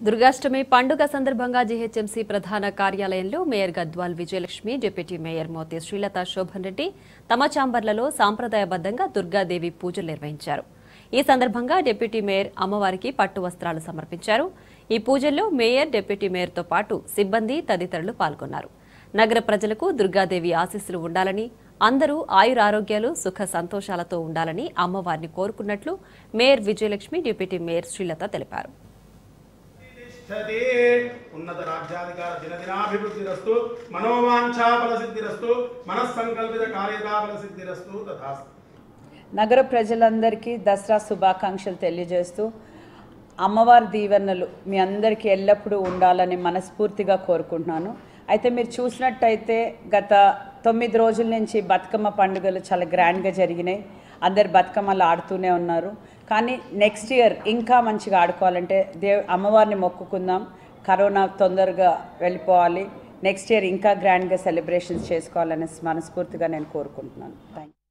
దుర్గాష్టమి పండుగ సందర్భంగా జీహెచ్ఎంసీ ప్రధాన కార్యాలయంలో mayor Gadwal Vijayalakshmi deputy mayor Moti Srilatha Shobhan Reddy తమ చాంబర్లలో సాంప్రదాయబద్ధంగా దుర్గాదేవి పూజలు నిర్వహించారు ఈ సందర్భంగా డిప్యూటీ మేయర్ అమ్మవారికి పట్టు వస్త్రాలు సమర్పించారు ఈ పూజల్లో మేయర్ డిప్యూటీ మేయర్తో పాటు సిబ్బంది తదితరులు పాల్గొన్నారు నగర ప్రజలకు దుర్గాదేవి ఆశీస్సులు ఉండాలని అందరూ ఆయురారోగ్యాలు సుఖ సంతోషాలతో ఉండాలని అమ్మవారిని కోరుకున్నట్లు mayor Vijayalakshmi deputy mayor Srilatha తెలిపారు తిష్టతి ఉన్నత రాజ్యాధికార దినదినాభివృద్ధిరస్తు మనోవాంఛాఫల సిద్ధిరస్తు మనస్సంకల్పిత కార్యతాఫల సిద్ధిరస్తు తథాస్తు నగర ప్రజలందరికీ దసరా శుభాకాంక్షలు తెలియజేస్తూ అమ్మవారి దీవెనలు మీ అందరికీ ఎల్లప్పుడూ ఉండాలని మనస్ఫూర్తిగా కోరుకుంటున్నాను అయితే మీరు చూసినట్టయితే గత తొమ్మిది రోజుల నుంచి బతుకమ్మ పండుగలు చాలా గ్రాండ్గా జరిగినాయి అందరు బతుకమ్మలు ఆడుతూనే ఉన్నారు కానీ నెక్స్ట్ ఇయర్ ఇంకా మంచిగా ఆడుకోవాలంటే దేవ్ అమ్మవారిని మొక్కుకుందాం కరోనా తొందరగా వెళ్ళిపోవాలి నెక్స్ట్ ఇయర్ ఇంకా గ్రాండ్గా సెలబ్రేషన్స్ చేసుకోవాలని మనస్ఫూర్తిగా నేను కోరుకుంటున్నాను థ్యాంక్